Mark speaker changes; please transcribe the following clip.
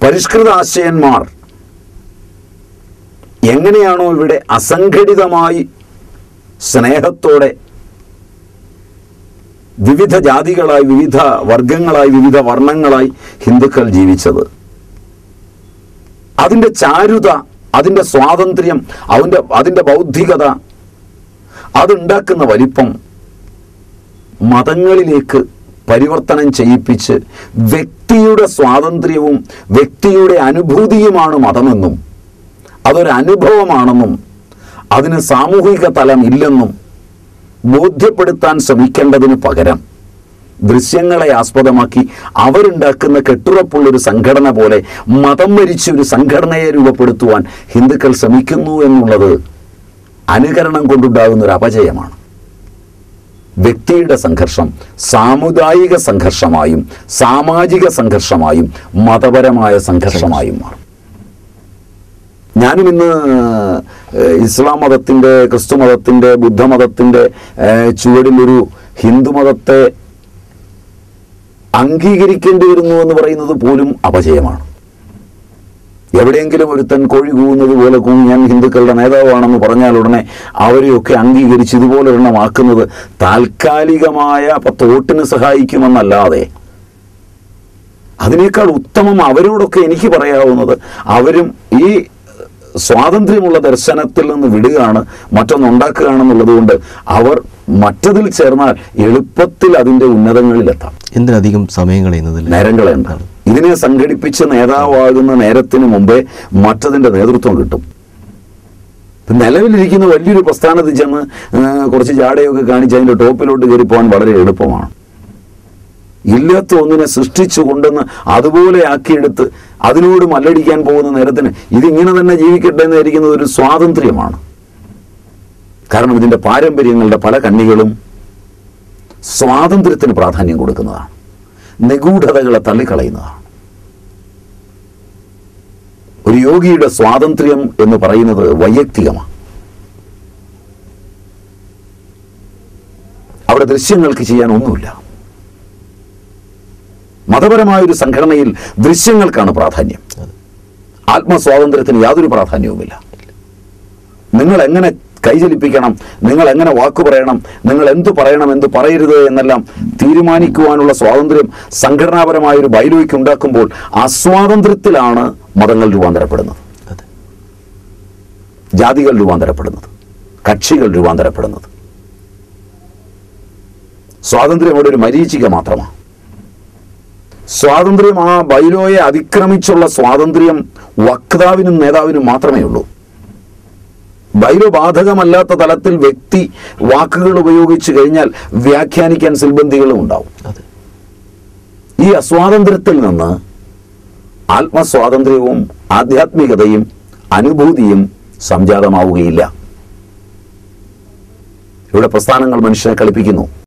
Speaker 1: പരിഷ്കൃത ആശയന്മാർ എങ്ങനെയാണോ ഇവിടെ അസംഘടിതമായി സ്നേഹത്തോടെ വിവിധ ജാതികളായി വിവിധ വർഗങ്ങളായി വിവിധ വർണ്ണങ്ങളായി ഹിന്ദുക്കൾ ജീവിച്ചത് അതിൻ്റെ ചാരുത അതിൻ്റെ സ്വാതന്ത്ര്യം അതിൻ്റെ അതിൻ്റെ ബൗദ്ധികത അതുണ്ടാക്കുന്ന വലിപ്പം മതങ്ങളിലേക്ക് പരിവർത്തനം ചെയ്യിപ്പിച്ച് വ്യക്തിയുടെ സ്വാതന്ത്ര്യവും വ്യക്തിയുടെ അനുഭൂതിയുമാണ് മതമെന്നും അതൊരു അനുഭവമാണെന്നും അതിന് സാമൂഹിക തലം ഇല്ലെന്നും ബോധ്യപ്പെടുത്താൻ ശ്രമിക്കേണ്ടതിന് പകരം ദൃശ്യങ്ങളെ ആസ്പദമാക്കി അവരുണ്ടാക്കുന്ന കെട്ടുറപ്പുള്ളൊരു സംഘടന പോലെ മതം മരിച്ച ഒരു സംഘടനയെ രൂപപ്പെടുത്തുവാൻ ഹിന്ദുക്കൾ ശ്രമിക്കുന്നു എന്നുള്ളത് അനുകരണം കൊണ്ടുണ്ടാകുന്ന ഒരു അപജയമാണ് വ്യക്തിയുടെ സംഘർഷം സാമുദായിക സംഘർഷമായും സാമാജിക സംഘർഷമായും മതപരമായ സംഘർഷമായും മാറും ഞാനും ഇന്ന് ഏഹ്, ഇസ്ലാം മതത്തിൻ്റെ ക്രിസ്തു മതത്തിൻ്റെ ബുദ്ധമതത്തിൻ്റെ ഏഹ്, ചുവടിലൊരു ഹിന്ദു മതത്തെ അംഗീകരിക്കേണ്ടി വരുന്നു എന്ന് പറയുന്നത് പോലും അപജയമാണ് എവിടെയെങ്കിലും ഒരുത്തൻ കോഴി കൂവുന്നത് പോലെ കൂവി ഞാൻ ഹിന്ദുക്കളുടെ നേതാവാണെന്ന് പറഞ്ഞാൽ ഉടനെ അവരെയൊക്കെ അംഗീകരിച്ച് ഇതുപോലെ എണ്ണമാക്കുന്നത് താൽക്കാലികമായ തോട്ടിന് സഹായിക്കുമെന്നല്ലാതെ അതിനേക്കാൾ ഉത്തമം അവരോടൊക്കെ എനിക്ക് പറയാവുന്നത് അവരും ഈ സ്വാതന്ത്ര്യമുള്ള ദർശനത്തിൽ നിന്ന് വിടുകയാണ് മറ്റൊന്നുണ്ടാക്കുകയാണെന്നുള്ളത് കൊണ്ട് അവർ മറ്റതിൽ ചേർന്നാൽ എളുപ്പത്തിൽ അതിൻ്റെ ഉന്നതങ്ങളിലെത്താം
Speaker 2: എന്തിനധികം സമയം കളയുന്നതിൽ
Speaker 1: നേരം കളയണ്ട ഇതിനെ സംഘടിപ്പിച്ച് നേതാവാകുന്ന നേരത്തിന് മുമ്പേ മറ്റതിൻ്റെ നേതൃത്വം കിട്ടും ഇപ്പം നിലവിലിരിക്കുന്ന വലിയൊരു പ്രസ്ഥാനത്തിൽ ചെന്ന് ആ, കുറച്ച് ജാടയൊക്കെ കാണിച്ച് അതിൻ്റെ ടോപ്പിലോട്ട് കയറി പോകാൻ വളരെ എളുപ്പമാണ് ഇല്ലാത്ത ഒന്നിനെ സൃഷ്ടിച്ചു കൊണ്ടെന്ന് അതുപോലെ ആക്കിയെടുത്ത് അതിനോട് മല്ലടിക്കാൻ പോകുന്ന നേരത്തിന് ഇതിങ്ങനെ തന്നെ ജീവിക്കട്ടെ എന്നായിരിക്കുന്നത് ഒരു സ്വാതന്ത്ര്യമാണ് കാരണം ഇതിൻ്റെ പാരമ്പര്യങ്ങളുടെ പല കണ്ണികളും സ്വാതന്ത്ര്യത്തിന് പ്രാധാന്യം കൊടുക്കുന്നതാണ് നിഗൂഢതകളെ തള്ളിക്കളയുന്നതാണ് ഒരു യോഗിയുടെ സ്വാതന്ത്ര്യം എന്ന് പറയുന്നത് വൈയക്തികമാണ് അവിടെ ദൃശ്യങ്ങൾക്ക് ചെയ്യാൻ ഒന്നുമില്ല മതപരമായ ഒരു സംഘടനയിൽ ദൃശ്യങ്ങൾക്കാണ് പ്രാധാന്യം ആത്മസ്വാതന്ത്ര്യത്തിന് യാതൊരു പ്രാധാന്യവുമില്ല നിങ്ങൾ എങ്ങനെ കൈചലിപ്പിക്കണം നിങ്ങൾ എങ്ങനെ വാക്കു പറയണം നിങ്ങൾ എന്തു പറയണം എന്തു പറയരുത് എന്നെല്ലാം തീരുമാനിക്കുവാനുള്ള സ്വാതന്ത്ര്യം സംഘടനാപരമായ ഒരു ബൈലോയ്ക്ക് ഉണ്ടാക്കുമ്പോൾ അസ്വാതന്ത്ര്യത്തിലാണ് മതങ്ങൾ രൂപാന്തരപ്പെടുന്നത്
Speaker 2: അതെ
Speaker 1: ജാതികൾ രൂപാന്തരപ്പെടുന്നത് കക്ഷികൾ രൂപാന്തരപ്പെടുന്നത് സ്വാതന്ത്ര്യം അവിടെ ഒരു മരീചിക മാത്രമാണ് സ്വാതന്ത്ര്യം ആ ബൈലോയെ അതിക്രമിച്ചുള്ള സ്വാതന്ത്ര്യം വക്താവിനും നേതാവിനും മാത്രമേ ഉള്ളൂ ബൈലോ ബാധകമല്ലാത്ത തലത്തിൽ വ്യക്തി വാക്കുകൾ ഉപയോഗിച്ചു കഴിഞ്ഞാൽ വ്യാഖ്യാനിക്കാൻ സിൽബന്ധികളും ഉണ്ടാവും
Speaker 2: അതെ
Speaker 1: ഈ അസ്വാതന്ത്ര്യത്തിൽ നിന്ന് ആത്മസ്വാതന്ത്ര്യവും ആധ്യാത്മികതയും അനുഭൂതിയും സംജാതമാവുകയില്ല ഇവിടെ പ്രസ്ഥാനങ്ങൾ മനുഷ്യനെ കളിപ്പിക്കുന്നു